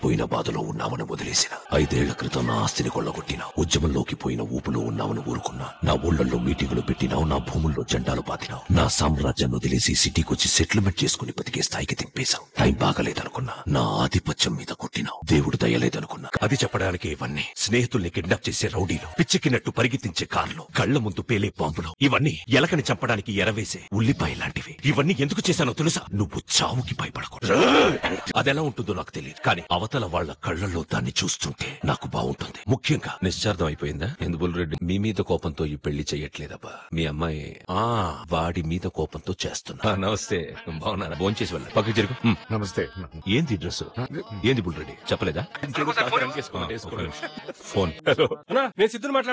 పోయిన బాధలో ఉన్నామని వదిలేసిన ఐదేళ్ల క్రితం నా ఆస్తిని కొల్లగొట్టిన ఉద్యమంలోకి పోయిన ఊపులో ఉన్నామని ఊరుకున్నా నా ఊళ్ళల్లో మీటింగులు పెట్టినావు నా భూముల్లో జెండాలు పాతినావు నా సామ్రాజ్యాన్ని వదిలేసి సిటీకి వచ్చి సెటిల్మెంట్ చేసుకుని బతికే స్థాయికి తిప్పేశావు టైం బాగలేదనుకున్నా నా ఆధిపత్యం మీద కొట్టినావు దేవుడు దయలేదనుకున్నా అది చెప్పడానికి ఇవన్నీ స్నేహితుల్ని కిడ్నాప్ చేసే రౌడీలు పిచ్చెక్కినట్టు పరిగెత్తించే కార్లు కళ్ల ముందు పేలే బాంబులు ఇవన్నీ ఎలకని చంపడానికి ఎరవేసే ఉల్లిపాయ లాంటివి ఇవన్నీ ఎందుకు చేశానో తెలుసా నువ్వు చావుకి భయపడకూడదు అదెలా ఉంటుందో నాకు తెలియదు కానీ అవతల వాళ్ళ కళ్ళల్లో దాన్ని చూస్తుంటే నాకు బాగుంటుంది ముఖ్యంగా నిశ్చార్థం అయిపోయిందా ఎందుబుల్ రెడ్డి మీ మీద కోపంతో ఈ పెళ్లి చెయ్యట్లేదబ్బా మీ అమ్మాయి ఆ వాడి మీద కోపంతో చేస్తున్నా ఆ, నమస్తే బాగున్నారా ఫోన్ చేసి వెళ్ళండి పక్కకి జరుగు హ్మ్. నమస్తే ఏంది డ్రెస్ ఏంది బుల్ రెడ్డి చెప్పలేదా ఫోన్ అన్నా నేను సిద్ధుని మాట్లాడు